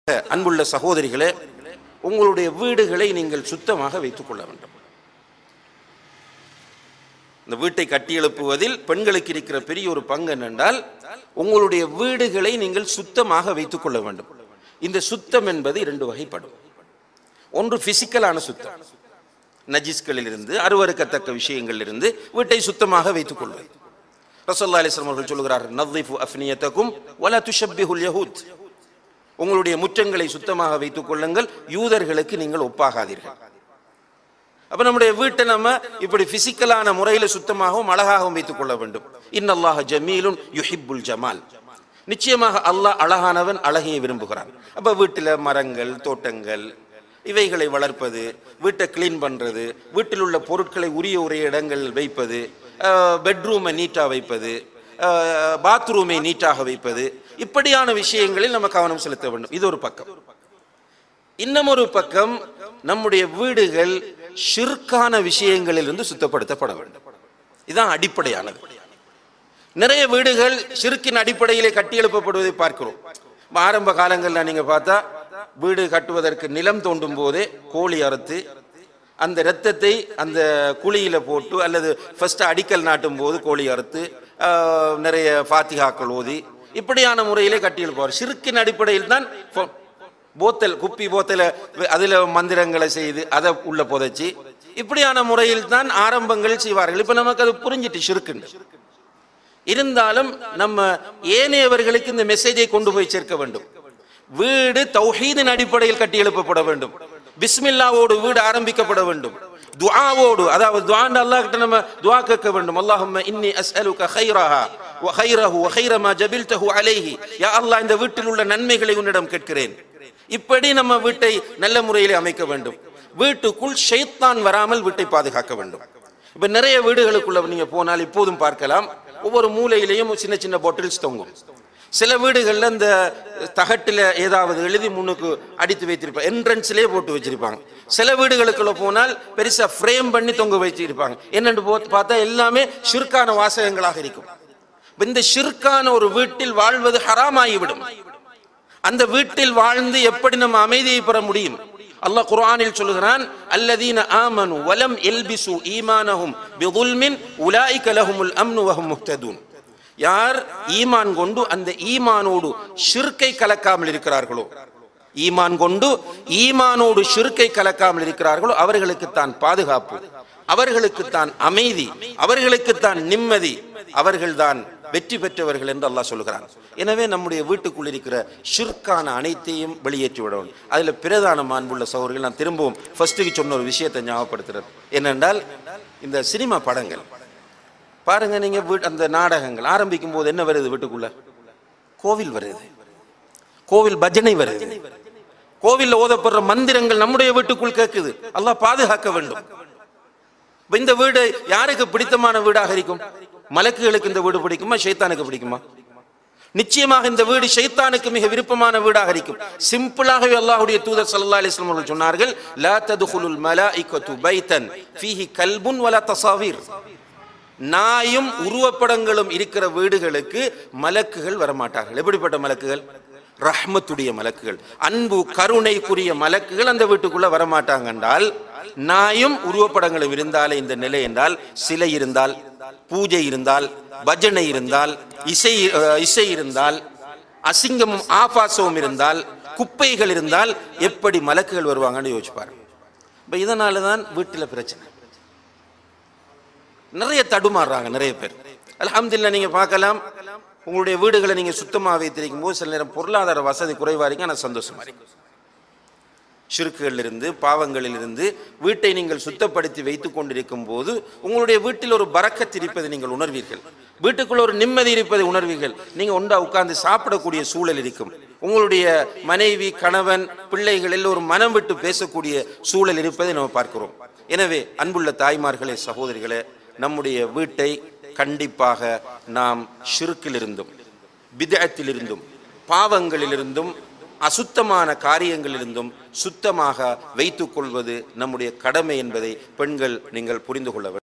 அன்புள்ள சகோதரிகளே உங்களுடைய வீடுகளை நீங்கள் சுத்தமாக வைத்துக் கொள்ள வேண்டும் இந்த வீட்டை கட்டியெழுப்புவதில் பெண்களுக்கு இருக்கிற பெரிய ஒரு பங்கு என்னென்றால் உங்களுடைய வீடுகளை நீங்கள் சுத்தமாக வைத்துக் கொள்ள வேண்டும் இந்த சுத்தம் என்பது இரண்டு வகைப்படும் ஒன்று பிசிக்கலான சுத்தம் நஜிஸ்களிலிருந்து அருவருக்கத்தக்க விஷயங்களிலிருந்து வீட்டை சுத்தமாக வைத்துக் கொள்வது ரசல்லா அலிஸ்லாம் அவர்கள் சொல்கிறார் நظிஃபு அஃப்னியத்தக்கும் வலா துஷப்பிஹுல் யஹூத் உங்களுடைய முற்றங்களை சுத்தமாக வைத்துக் கொள்ளுங்கள் யூதர்களுக்கு நீங்கள் ஒப்பாகாதீர்கள் அப்ப நம்முடைய வீட்டை நம்ம இப்படி பிசிக்கலான முறையில சுத்தமாகவும் அழகாகவும் வைத்துக் கொள்ள வேண்டும் இன்னல்லாஹ ஜமீலுன் யுஹிப்புல் ஜமால் நிச்சயமாக அல்லாஹ் அழகானவன் அழகையை விரும்புகிறான் அப்ப வீட்டில் மரங்கள் தோட்டங்கள் இவைகளை வளர்ப்பது வீட்டை க்ளீன் பண்றது வீட்டில் உள்ள பொருட்களை உரிய உரிய இடங்களில் வைப்பது பெட்ரூமை நீட்டாக வைப்பது பாத்ரூமை நீட்டாக வைப்பது இப்படியான விஷயங்களில் நம்ம கவனம் செலுத்த வேண்டும் இது ஒரு பக்கம் இன்னும் ஒரு பக்கம் நம்முடைய வீடுகள் ஷிர்கான விஷயங்களிலிருந்து சுத்தப்படுத்தப்பட வேண்டும் இதுதான் அடிப்படையானது நிறைய வீடுகள் ஷிர்கின் அடிப்படையிலே கட்டியெழுப்பப்படுவதை பார்க்கிறோம் ஆரம்ப காலங்களில் நீங்க பார்த்தா வீடு கட்டுவதற்கு நிலம் தோண்டும் போதே கோழி அறுத்து அந்த இரத்தத்தை அந்த குழியில போட்டு அல்லது ஃபர்ஸ்ட் அடிக்கல் நாட்டும் போது கோழி அறுத்து ஆஹ், நிறைய ஃபாத்திகாக்கள் ஓதி இப்படியான முறையிலே கட்டியெழுப்பார் ஷிர்கின் அடிப்படையில் தான் ஃபோ- போத்தல் குப்பி போத்தல அதுல மந்திரங்களை செய்து அதை உள்ள புதைச்சி இப்படியான முறையில் தான் ஆரம்பங்கள் செய்வார்கள் இப்ப நமக்கு அது புரிஞ்சிட்டு ஷிருக்குண்டு இருந்தாலும் நம்ம ஏனையவர்களுக்கு இந்த மெசேஜை கொண்டு போய் சேர்க்க வேண்டும் வீடு தௌஹீதின் அடிப்படையில் கட்டி எழுப்பப்பட வேண்டும் பிஸ்மில்லாவோடு வீடு ஆரம்பிக்கப்பட வேண்டும் துஆவோடு அதாவது துஆன் அல்லாஹ் கிட்ட நம்ம துஆ கேட்க வேண்டும் அல்லாஹும்ம இன்னி அஸ்அலுக கைரஹா வ கைரஹு வ கைர மா ஜபில்தஹு அலைஹி யா அல்லாஹ் இந்த வீட்டில் உள்ள நன்மைகளை உன்னிடம் கேட்கிறேன் இப்படி நம்ம வீட்டை நல்ல முறையில் அமைக்க வேண்டும் வீட்டுக்குள் ஷைத்தான் வராமல் வீட்டை பாதுகாக்க வேண்டும் இப்ப நிறைய வீடுகளுக்குள்ள நீங்க போனால் இப்போதும் பார்க்கலாம் ஒவ்வொரு மூலையிலையும் சின்ன சின்ன பாட்டில்ஸ் தொங்கும் சில வீடுகள்ல இந்த தகட்டில் ஏதாவது எழுதி முன்னுக்கு அடித்து வைத்திருப்பாங்க என்ட்ரன்ஸ்லேயே போட்டு வச்சிருப்பாங்க சில வீடுகளுக்குள்ள போனால் பெருசா ஃப்ரேம் பண்ணி தொங்க வச்சிருப்பாங்க என்னென்னு போ- பார்த்தா எல்லாமே ஷிர்கான வாசகங்களாக இருக்கும் இப்ப இந்த ஷிர்கான ஒரு வீட்டில் வாழ்வது ஹராமாகிவிடும் அந்த வீட்டில் வாழ்ந்து எப்படி நம்ம அமைதியை பெற முடியும் அல்லாஹ் குர்ஆனில் சொல்லுகிறான் அல்லதீன ஆமனு வலம் எல்பிசு ஈமானஹும் பிதுல்மின் உலாயிக லஹுமுல் அம்னு வஹும் முஹ்ததூன் யார் ஈமான் கொண்டு அந்த ஈமானோடு ஷிர்கை கலக்காமல் இருக்கிறார்களோ ஈமான் கொண்டு ஈமானோடு ஷிர்கை கலக்காமல் இருக்கிறார்களோ அவர்களுக்கு தான் பாதுகாப்பு அவர்களுக்கு தான் அமைதி அவர்களுக்கு தான் நிம்மதி அவர்கள்தான் வெற்றி பெற்றவர்கள் என்று அல்லாஹ் சொல்கிறான் எனவே நம்முடைய வீட்டுக்குள் இருக்கிற ஷிர்கான அனைத்தையும் வெளியேற்றி விடணும் அதுல பிரதான மாண்புள்ள சகோதரர்கள் நான் திரும்பவும் ஃபர்ஸ்ட்டுக்கு சொன்ன ஒரு விஷயத்தை ஞாபகப்படுத்துறேன் என்னென்றால் இந்த சினிமா படங்கள் பாருங்க நீங்க வீட் அந்த நாடகங்கள் ஆரம்பிக்கும் போது என்ன வருது வீட்டுக்குள்ள கோவில் வருது கோவில் பஜனை வருது கோவில்ல ஓதப்படுற மந்திரங்கள் நம்முடைய வீட்டுக்குள் கேட்குது அல்லாஹ் பாதுகாக்க வேண்டும் இப்ப இந்த வீடு யாருக்கு பிடித்தமான வீடாக இருக்கும் மலக்குகளுக்கு இந்த வீடு பிடிக்குமா ஷைத்தானுக்கு பிடிக்குமா நிச்சயமாக இந்த வீடு ஷைத்தானுக்கு மிக விருப்பமான வீடாக இருக்கும் சிம்பிளாகவே அல்லாஹ்வுடைய தூதர் ஸல்லல்லாஹு அலைஹி வஸல்லம் அவர்கள் சொன்னார்கள் லா ததுகுலுல் மலாயிகத்து பைத்தன் ஃபீஹி கல்புன் வலா தசாவீர் நாயும் உருவப்படங்களும் இருக்கிற வீடுகளுக்கு மலக்குகள் வரமாட்டார்கள் எப்படிப்பட்ட மலக்குகள் ரஹ்மத்துடைய மலக்குகள் அன்பு கருணைக்குரிய மலக்குகள் அந்த வீட்டுக்குள்ள வரமாட்டாங்க என்றால் நாயும் உருவப்படங்களும் இருந்தாலே இந்த நிலை என்றால் சிலை இருந்தால் பூஜை இருந்தால் பஜனை இருந்தால் இசை அஹ், இசை இருந்தால் அசிங்கமும் ஆபாசமும் இருந்தால் குப்பைகள் இருந்தால் எப்படி மலக்குகள் வருவாங்கன்னு யோசிச்சு பாருங்க இப்ப இதனால தான் வீட்டில் பிரச்சனை நிறைய தடுமாறுறாங்க நிறைய பேர் அல்ஹம்துலில்லாஹ் நீங்க பார்க்கலாம் உங்களுடைய வீடுகளை நீங்க சுத்தமா வைத்திருக்கும் போது சில நேரம் பொருளாதார வசதி குறைவா இருக்கு ஆனால் சந்தோஷமா இருக்கு ஷிருக்குகளில் இருந்து பாவங்களில் இருந்து வீட்டை நீங்கள் சுத்தப்படுத்தி வைத்துக் கொண்டிருக்கும் போது உங்களுடைய வீட்டில் ஒரு பறக்கத் இருப்பதை நீங்கள் உணர்வீர்கள் வீட்டுக்குள்ள ஒரு நிம்மதி இருப்பதை உணர்வீர்கள் நீங்க ஒன்றா உட்கார்ந்து சாப்பிடக்கூடிய சூழல் இருக்கும் உங்களுடைய மனைவி கணவன் பிள்ளைகள் எல்லோரும் மனம் விட்டு பேசக்கூடிய சூழல் இருப்பதை நம்ம பார்க்கிறோம் எனவே அன்புள்ள தாய்மார்களே சகோதரிகளே நம்முடைய வீட்டை கண்டிப்பாக நாம் ஷிருக்கிலிருந்தும் பிதத்திலிருந்தும் பாவங்களிலிருந்தும் அசுத்தமான காரியங்களிலிருந்தும் சுத்தமாக வைத்துக் கொள்வது நம்முடைய கடமை என்பதை பெண்கள் நீங்கள் புரிந்து கொள்ள வேண்டும்